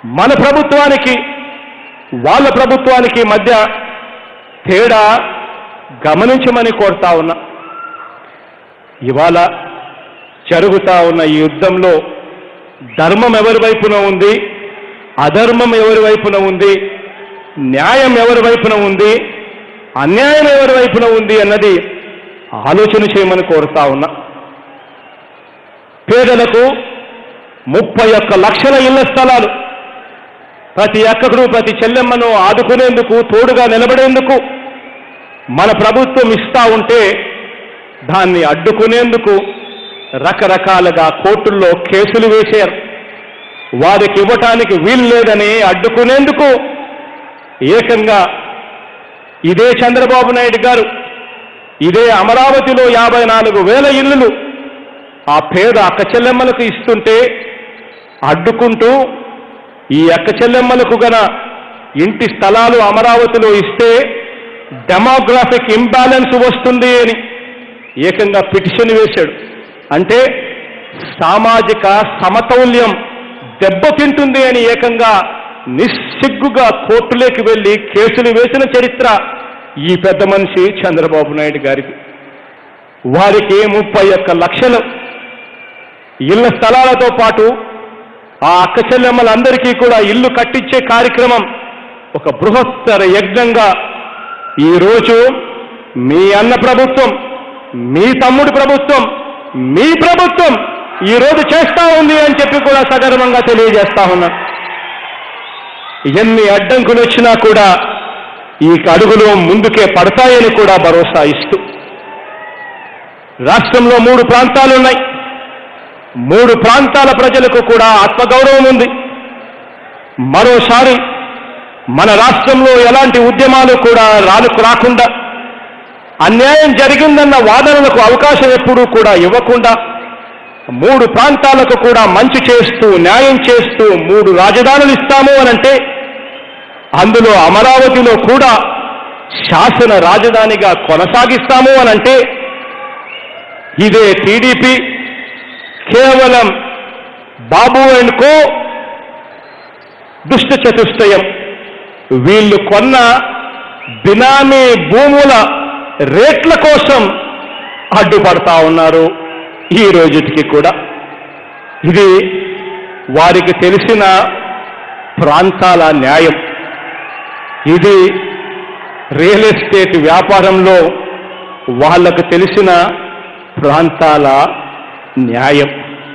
మన ప్రభుత్వానికి వాళ్ళ ప్రభుత్వానికి మధ్య తేడా గమనించమని కోరుతా ఉన్నా ఇవాళ జరుగుతా ఉన్న ఈ యుద్ధంలో ధర్మం ఎవరి వైపున ఉంది అధర్మం ఎవరి వైపున ఉంది న్యాయం ఎవరి వైపున ఉంది అన్యాయం ఎవరి వైపున ఉంది అన్నది ఆలోచన చేయమని కోరుతా ఉన్నా పేదలకు ముప్పై ఒక్క లక్షల ఇళ్ల స్థలాలు ప్రతి అక్కడు ప్రతి చెల్లెమ్మను ఆదుకునేందుకు తోడుగా నిలబడేందుకు మన ప్రభుత్వం ఇస్తా ఉంటే దాన్ని అడ్డుకునేందుకు రకరకాలుగా కోర్టుల్లో కేసులు వేశారు వారికి ఇవ్వటానికి వీలు లేదని అడ్డుకునేందుకు ఏకంగా ఇదే చంద్రబాబు నాయుడు గారు ఇదే అమరావతిలో యాభై నాలుగు వేల ఇల్లులు ఆ పేద అక్క చెల్లెమ్మలకు ఇస్తుంటే అడ్డుకుంటూ ఈ అక్క చెల్లెమ్మలకు గన ఇంటి స్థలాలు అమరావతిలో ఇస్తే డెమోగ్రాఫిక్ ఇంబ్యాలెన్స్ వస్తుంది అని ఏకంగా పిటిషన్ వేశాడు అంటే సామాజిక సమతౌల్యం దెబ్బతింటుంది అని ఏకంగా నిస్సిగ్గుగా కోర్టులోకి వెళ్ళి కేసులు వేసిన చరిత్ర ఈ పెద్ద మనిషి చంద్రబాబు నాయుడు గారికి వారికి ముప్పై ఒక్క లక్షలు ఇళ్ల స్థలాలతో పాటు ఆ అక్క చెల్లెమ్మలందరికీ కూడా ఇల్లు కట్టించే కార్యక్రమం ఒక బృహత్తర యజ్ఞంగా ఈరోజు మీ అన్న ప్రభుత్వం మీ తమ్ముడి ప్రభుత్వం మీ ప్రభుత్వం ఈరోజు చేస్తా ఉంది అని చెప్పి కూడా సగర్వంగా తెలియజేస్తా ఉన్నా ఎన్ని అడ్డంకులు వచ్చినా కూడా ఈ అడుగులు ముందుకే పడతాయని కూడా భరోసా ఇస్తూ రాష్ట్రంలో మూడు ప్రాంతాలు ఉన్నాయి మూడు ప్రాంతాల ప్రజలకు కూడా ఆత్మగౌరవం ఉంది మరోసారి మన రాష్ట్రంలో ఎలాంటి ఉద్యమాలు కూడా రానుకు రాకుండా అన్యాయం జరిగిందన్న వాదనలకు అవకాశం ఎప్పుడూ కూడా ఇవ్వకుండా మూడు ప్రాంతాలకు కూడా మంచి చేస్తూ న్యాయం చేస్తూ మూడు రాజధానులు ఇస్తాము అనంటే అందులో అమరావతిలో కూడా శాసన రాజధానిగా కొనసాగిస్తాము అనంటే ఇదే టీడీపీ కేవలం బాబు అండ్ కో దుష్ట చతుష్టయం వీళ్ళు కొన్న బినామీ భూముల రేట్ల కోసం అడ్డుపడతా ఉన్నారు ఈ రోజుకి కూడా ఇది వారికి తెలిసిన ప్రాంతాల న్యాయం ఇది రియల్ ఎస్టేట్ వ్యాపారంలో వాళ్ళకు తెలిసిన ప్రాంతాల న్యాయం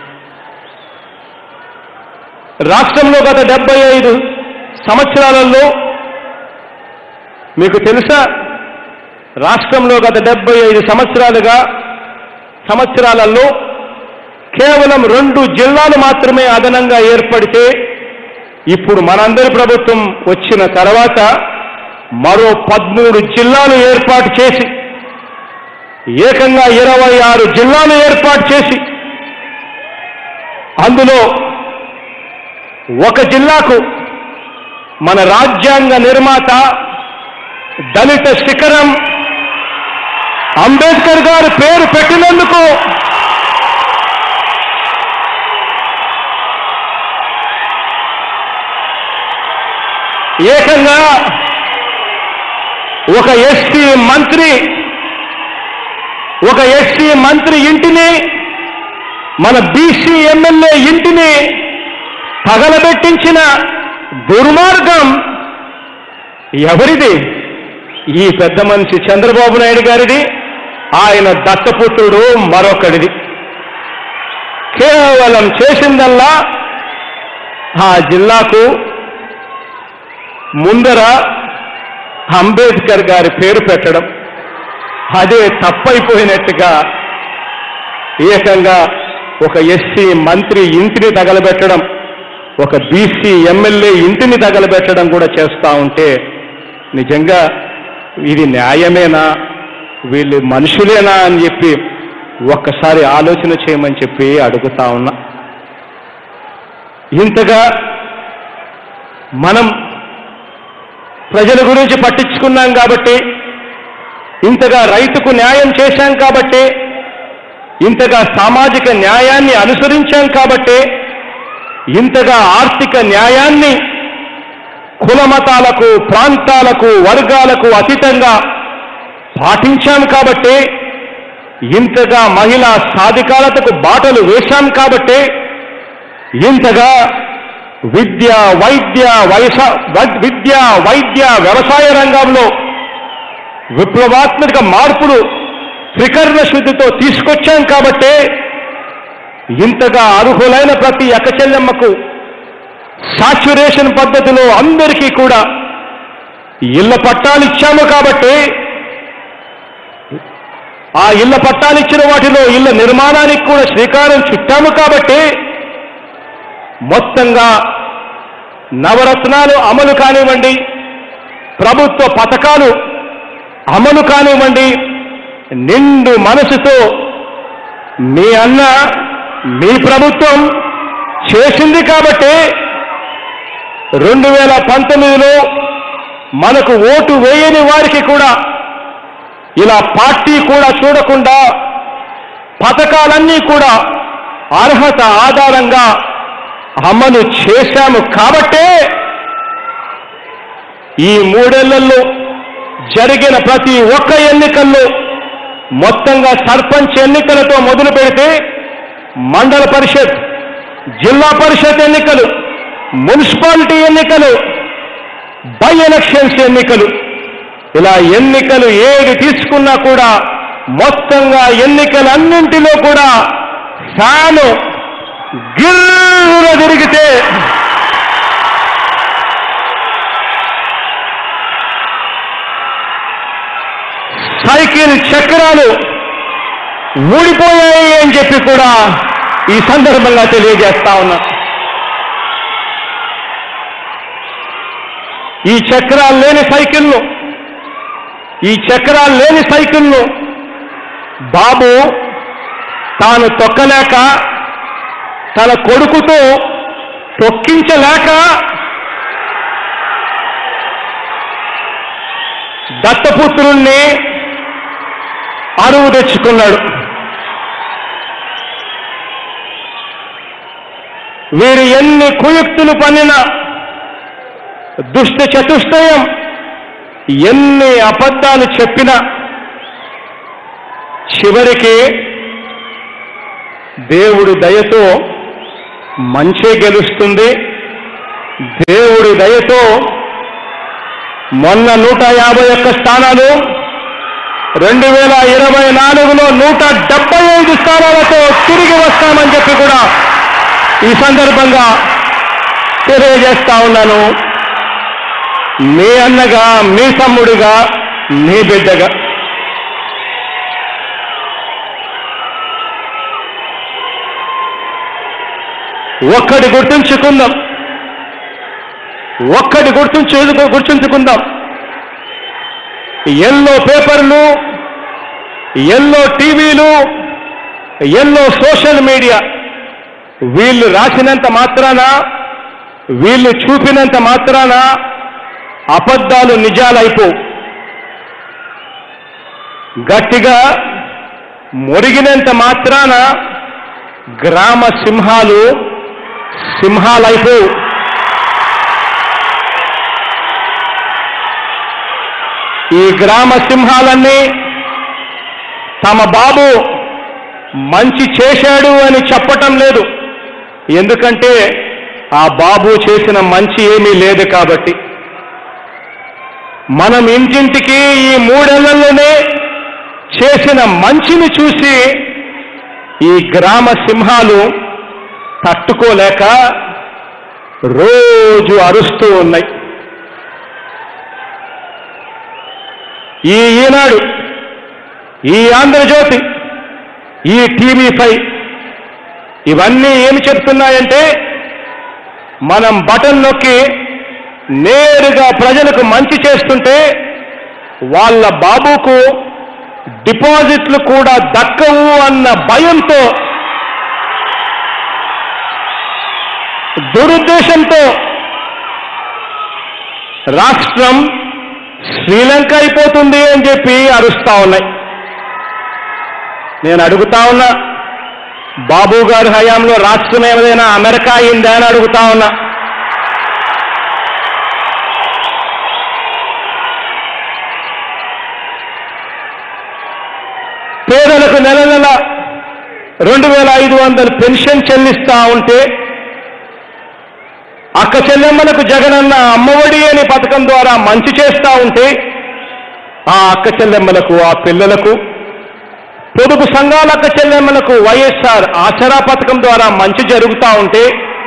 రాష్ట్రంలో గత డెబ్బై ఐదు సంవత్సరాలలో మీకు తెలుసా రాష్ట్రంలో గత డెబ్బై ఐదు సంవత్సరాలుగా సంవత్సరాలలో కేవలం రెండు జిల్లాలు మాత్రమే అదనంగా ఏర్పడితే ఇప్పుడు మనందరి ప్రభుత్వం వచ్చిన తర్వాత మరో పదమూడు జిల్లాలు ఏర్పాటు చేసి ఏకంగా ఇరవై ఆరు జిల్లాలు ఏర్పాటు చేసి అందులో ఒక జిల్లాకు మన రాజ్యాంగ నిర్మాత దళిత శిఖరం అంబేద్కర్ గారు పేరు పెట్టినందుకు ఏకంగా ఒక ఎస్టీ మంత్రి ఒక ఎస్టీ మంత్రి ఇంటిని మన బీసీ ఎమ్మెల్యే ఇంటిని తగలబెట్టించిన దుర్మార్గం ఎవరిది ఈ పెద్ద మనిషి చంద్రబాబు నాయుడు గారిది ఆయన దత్తపుత్రుడు మరొకడిది కేవలం చేసిందల్లా ఆ జిల్లాకు ముందర అంబేద్కర్ గారి పేరు పెట్టడం అదే తప్పైపోయినట్టుగా ఏకంగా ఒక ఎస్సీ మంత్రి ఇంటిని తగలబెట్టడం ఒక బీసీ ఎమ్మెల్యే ఇంటిని తగలబెట్టడం కూడా చేస్తూ ఉంటే నిజంగా ఇది న్యాయమేనా వీళ్ళు మనుషులేనా అని చెప్పి ఒక్కసారి ఆలోచన చేయమని చెప్పి అడుగుతా ఉన్నా ఇంతగా మనం ప్రజల గురించి పట్టించుకున్నాం కాబట్టి ఇంతగా రైతుకు న్యాయం చేశాం కాబట్టి ఇంతగా సామాజిక న్యాయాన్ని అనుసరించాం కాబట్టి ఇంతగా ఆర్థిక న్యాయాన్ని కులమతాలకు ప్రాంతాలకు వర్గాలకు అతీతంగా పాటించాం కాబట్టి ఇంతగా మహిళా సాధికారతకు బాటలు వేశాం కాబట్టి ఇంతగా విద్య వైద్య వయస వ- విద్య వైద్య వ్యవసాయ రంగంలో విప్లవాత్మక మార్పులు త్రికరణ శుద్ధితో తీసుకొచ్చాం కాబట్టి ఇంతగా అర్హులైన ప్రతి అక్కచెల్లెమ్మకు సాచ్యురేషన్ పద్ధతిలో అందరికీ కూడా ఇళ్ల పట్టాలు ఇచ్చాము కాబట్టి ఆ ఇళ్ల పట్టాలు ఇచ్చిన వాటిలో ఇళ్ల నిర్మాణానికి కూడా శ్రీకారం చుట్టాము కాబట్టి మొత్తంగా నవరత్నాలు అమలు కానివ్వండి ప్రభుత్వ పథకాలు అమలు కానివ్వండి నిండు మనసుతో మీ అన్న మీ ప్రభుత్వం చేసింది కాబట్టి రెండు వేల పంతొమ్మిదిలో మనకు ఓటు వేయని వారికి కూడా ఇలా పార్టీ కూడా చూడకుండా పథకాలన్నీ కూడా అర్హత ఆధారంగా అమలు చేశాము కాబట్టే ఈ మూడేళ్లలో జరిగిన ప్రతి ఒక్క ఎన్నికల్లో మొత్తంగా సర్పంచ్ ఎన్నికలతో మొదలు పెడితే మండల పరిషత్ జిల్లా పరిషత్ ఎన్నికలు మున్సిపాలిటీ ఎన్నికలు బై ఎలక్షన్స్ ఎన్నికలు ఇలా ఎన్నికలు ఏది తీసుకున్నా కూడా మొత్తంగా ఎన్నికలన్నింటిలో కూడా ఫ్యాను గిర్రున తిరిగితే సైకిల్ చక్రాలు ఊడిపోయాయి అని చెప్పి కూడా ఈ సందర్భంగా తెలియజేస్తా ఉన్నా ఈ చక్రాలు లేని సైకిల్ను ఈ చక్రాలు లేని సైకిల్ను బాబు తాను తొక్కలేక తన కొడుకుతో తొక్కించలేక దత్తపుత్రుణ్ణి అరువు తెచ్చుకున్నాడు వీరు ఎన్ని కుయుక్తులు పన్నినా దుష్ట చతుష్టయం ఎన్ని అబద్ధాలు చెప్పినా చివరికి దేవుడి దయతో మంచే గెలుస్తుంది దేవుడి దయతో మొన్న నూట యాభై ఒక్క స్థానాలు రెండు వేల ఇరవై నాలుగులో నూట డెబ్బై ఐదు స్థానాలతో తిరిగి వస్తామని చెప్పి కూడా ఈ సందర్భంగా తెలియజేస్తా ఉన్నాను మీ అన్నగా మీ తమ్ముడుగా మీ బిడ్డగా ఒక్కటి గుర్తుంచుకుందాం ఒక్కటి గుర్తుంచు గుర్తుంచుకుందాం ఎల్లో పేపర్లు ఎల్లో టీవీలు ఎల్లో సోషల్ మీడియా వీళ్ళు రాసినంత మాత్రాన వీళ్ళు చూపినంత మాత్రాన అబద్ధాలు నిజాలైపోవు గట్టిగా మురిగినంత మాత్రాన గ్రామ సింహాలు సింహాలైపోవు ఈ గ్రామ సింహాలన్నీ తమ బాబు మంచి చేశాడు అని చెప్పటం లేదు ఎందుకంటే ఆ బాబు చేసిన మంచి ఏమీ లేదు కాబట్టి మనం ఇంటింటికి ఈ మూడేళ్లలోనే చేసిన మంచిని చూసి ఈ గ్రామ సింహాలు తట్టుకోలేక రోజు అరుస్తూ ఉన్నాయి ఈ ఈనాడు ఈ ఆంధ్రజ్యోతి ఈ టీవీ ఫైవ్ ఇవన్నీ ఏమి చెప్తున్నాయంటే మనం బటన్ నొక్కి నేరుగా ప్రజలకు మంచి చేస్తుంటే వాళ్ళ బాబుకు డిపాజిట్లు కూడా దక్కవు అన్న భయంతో దురుద్దేశంతో రాష్ట్రం శ్రీలంక అయిపోతుంది అని చెప్పి అరుస్తా ఉన్నాయి నేను అడుగుతా ఉన్నా బాబు గారి హయాంలో రాష్ట్రం ఏదైనా అమెరికా అయిందా అని అడుగుతా ఉన్నా పేదలకు నెల నెల రెండు వేల ఐదు వందలు పెన్షన్ చెల్లిస్తా ఉంటే అక్క చెల్లెమ్మలకు జగనన్న అమ్మఒడి అనే పథకం ద్వారా మంచి చేస్తా ఉంటే ఆ అక్క చెల్లెమ్మలకు ఆ పిల్లలకు పొదుపు సంఘాల అక్క చెల్లెమ్మలకు వైఎస్ఆర్ ఆసరా పథకం ద్వారా మంచి జరుగుతూ ఉంటే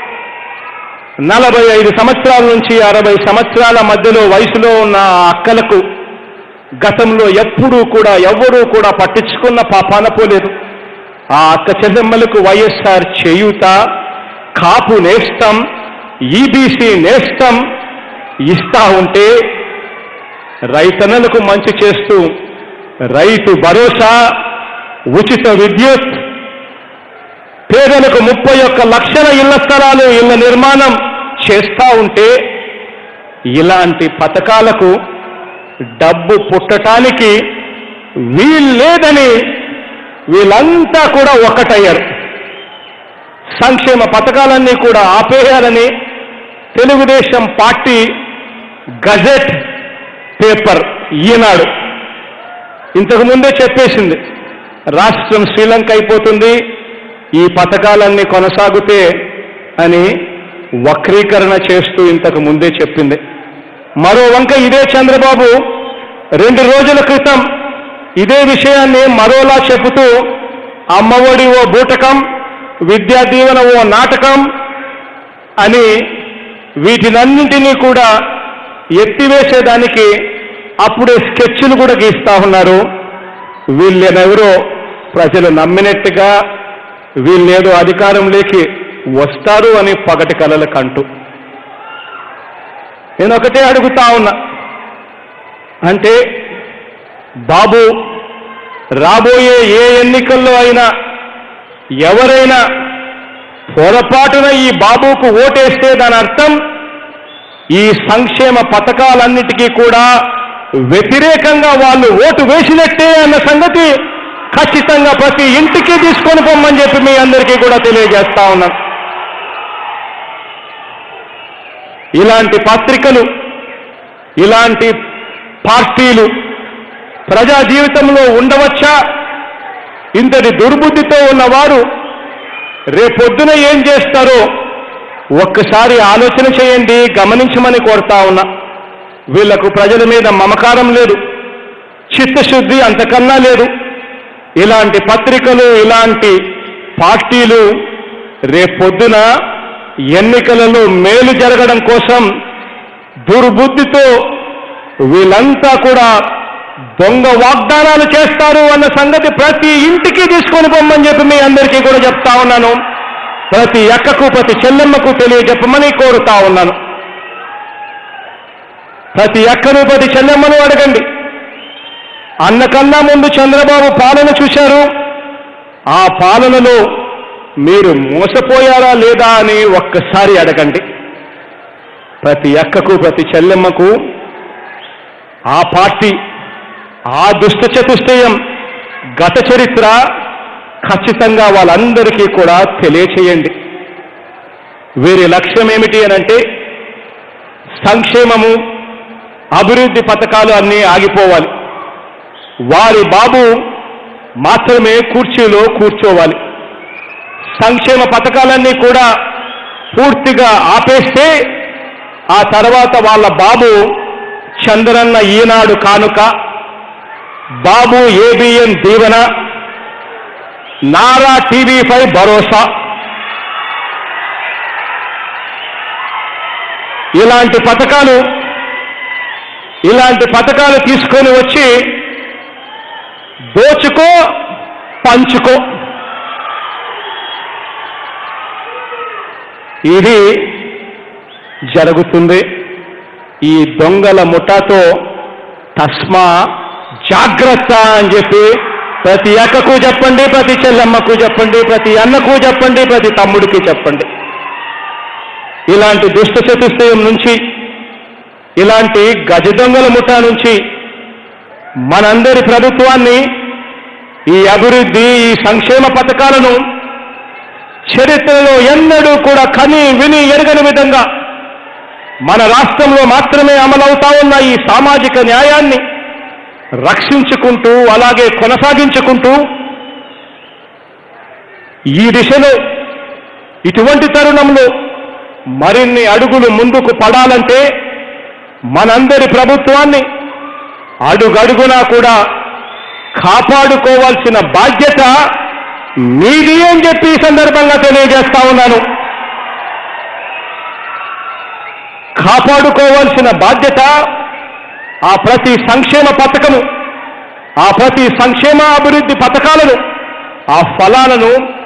నలభై ఐదు సంవత్సరాల నుంచి అరవై సంవత్సరాల మధ్యలో వయసులో ఉన్న ఆ అక్కలకు గతంలో ఎప్పుడూ కూడా ఎవ్వరూ కూడా పట్టించుకున్న పాపాన పోలేదు ఆ అక్క చెల్లెమ్మలకు వైఎస్ఆర్ చేయూత కాపు నేస్తం ఈబీసీ నేస్తం ఇస్తా ఉంటే రైతన్నలకు మంచి చేస్తూ రైతు భరోసా ఉచిత విద్యుత్ పేదలకు ముప్పై ఒక్క లక్షల ఇళ్ల స్థలాలు ఇళ్ల నిర్మాణం చేస్తా ఉంటే ఇలాంటి పథకాలకు డబ్బు పుట్టటానికి వీల్లేదని వీళ్ళంతా కూడా ఒక్కటయ్యారు సంక్షేమ పథకాలన్నీ కూడా ఆపేయాలని Telugudesam party gazette paper Eenadu ఇంతకు ముందే చెప్పేసింది రాష్ట్రం శ్రీలంక అయిపోతుంది ఈ పథకాలన్నీ కొనసాగితే అని వక్రీకరణ చేస్తూ ఇంతకు ముందే చెప్పింది మరో వంక ఇదే చంద్రబాబు రెండు రోజుల క్రితం ఇదే విషయాన్ని మరోలా చెబుతూ అమ్మఒడి ఓ బూటకం విద్యా దీవెన ఓ నాటకం అని వీటినన్నింటినీ కూడా ఎత్తివేసేదానికి అప్పుడే స్కెచ్లు కూడా గీస్తా ఉన్నారు వీళ్ళెనెవరో ప్రజలు నమ్మినట్టుగా వీళ్ళేదో అధికారంలోకి వస్తారు అని పగటి కలల కంటూ నేను ఒకటే అడుగుతా ఉన్నా అంటే బాబు రాబోయే ఏ ఎన్నికల్లో అయినా ఎవరైనా పొరపాటున ఈ బాబుకు ఓటేస్తే దాని అర్థం ఈ సంక్షేమ పథకాలన్నిటికీ కూడా వ్యతిరేకంగా వాళ్ళు ఓటు వేసినట్టే అన్న సంగతి ఖచ్చితంగా ప్రతి ఇంటికి తీసుకొని పొమ్మని చెప్పి మీ అందరికీ కూడా తెలియజేస్తా ఉన్నాను ఇలాంటి పత్రికలు ఇలాంటి పార్టీలు ప్రజా జీవితంలో ఉండవచ్చా ఇంతటి దుర్బుద్ధితో ఉన్నవారు రేపొద్దున ఏం చేస్తారో ఒక్కసారి ఆలోచన చేయండి గమనించమని కోరుతా ఉన్నా వీళ్లకు ప్రజల మీద మమకారం లేదు చిత్తశుద్ధి అంతకన్నా లేదు ఇలాంటి పత్రికలు ఇలాంటి పార్టీలు రేపొద్దున ఎన్నికలలో మేలు జరగడం కోసం దుర్బుద్ధితో వీళ్ళంతా కూడా దొంగ వాగ్దానాలు చేస్తారు అన్న సంగతి ప్రతి ఇంటికి తీసుకొని పొమ్మని చెప్పి మీ అందరికీ కూడా చెప్తా ఉన్నాను ప్రతి అక్కకు ప్రతి చెల్లెమ్మకు తెలియజెప్పమని కోరుతా ఉన్నాను ప్రతి అక్కను ప్రతి చెల్లెమ్మను అడగండి అన్నకన్నా ముందు చంద్రబాబు పాలన చూశారు ఆ పాలనలో మీరు మోసపోయారా లేదా అని ఒక్కసారి అడగండి ప్రతి అక్కకు ప్రతి చెల్లెమ్మకు ఆ పార్టీ ఆ దుష్ట చతుష్టయం గత చరిత్ర ఖచ్చితంగా వాళ్ళందరికీ కూడా తెలియచేయండి వీరి లక్ష్యం ఏమిటి అనంటే సంక్షేమము అభివృద్ధి పథకాలు అన్నీ ఆగిపోవాలి వారి బాబు మాత్రమే కుర్చీలో కూర్చోవాలి సంక్షేమ పథకాలన్నీ కూడా పూర్తిగా ఆపేస్తే ఆ తర్వాత వాళ్ళ బాబు చంద్రన్న ఈనాడు కానుక బాబు ఏబిఎన్ దీవెన నారా టీవీ ఫైవ్ భరోసా ఇలాంటి పథకాలు ఇలాంటి పథకాలు తీసుకొని వచ్చి దోచుకో పంచుకో ఇది జరుగుతుంది ఈ దొంగల ముఠాతో తస్మా జాగ్రత్త అని చెప్పి ప్రతి అక్కకు చెప్పండి ప్రతి చెల్లెమ్మకు చెప్పండి ప్రతి అన్నకు చెప్పండి ప్రతి తమ్ముడికి చెప్పండి ఇలాంటి దుష్ట చతుష్టయం నుంచి ఇలాంటి గజ దొంగల ముఠా నుంచి మనందరి ప్రభుత్వాన్ని ఈ అభివృద్ధి ఈ సంక్షేమ పథకాలను చరిత్రలో ఎన్నడూ కూడా కని విని ఎరగని విధంగా మన రాష్ట్రంలో మాత్రమే అమలవుతా ఉన్న ఈ సామాజిక న్యాయాన్ని రక్షించుకుంటూ అలాగే కొనసాగించుకుంటూ ఈ దిశలో ఇటువంటి తరుణంలో మరిన్ని అడుగులు ముందుకు పడాలంటే మనందరి ప్రభుత్వాన్ని అడుగడుగునా కూడా కాపాడుకోవాల్సిన బాధ్యత మీది అని చెప్పి ఈ సందర్భంగా తెలియజేస్తా ఉన్నాను కాపాడుకోవాల్సిన బాధ్యత ఆ ప్రతి సంక్షేమ పథకము ఆ ప్రతి సంక్షేమ అభివృద్ధి పథకాలను ఆ ఫలాలను